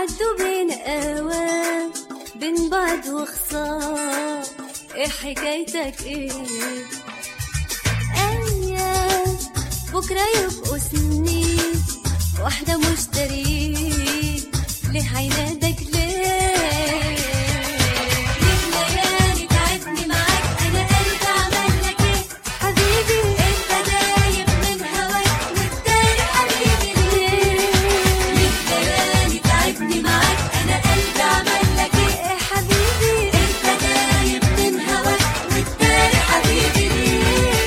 عدوا بين اوام بين بعض وخصام ايه حكايتك ايه ايام بكره يبقوا سنين واحده مشترين ليه هينادك ليه ليه ليالي تعبني معاك انا قلبي عمل لك ايه حبيبي انت دايب من هواك والتاني حبيبي ليه ليه ليالي تعبني معاك انا قلبي عمل لك ايه حبيبي انت دايب من هواك والتاني حبيبي ليه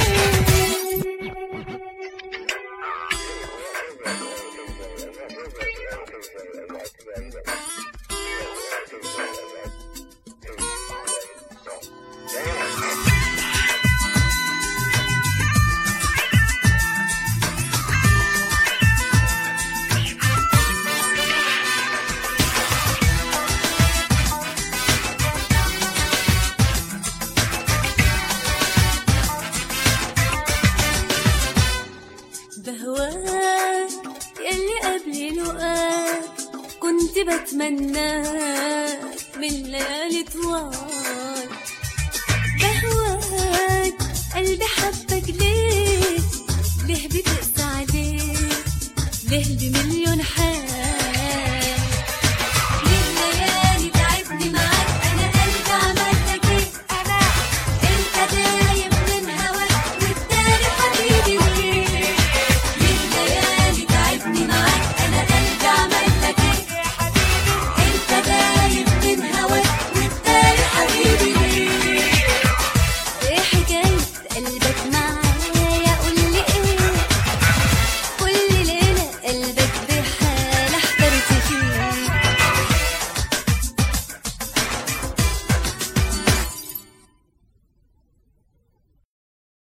بهواك يلي قبلي لقاك كنت بتمناك من ليالي طوال بهواك قلبي حبك ليه ليه بتقسى عليك ليه بمليون حال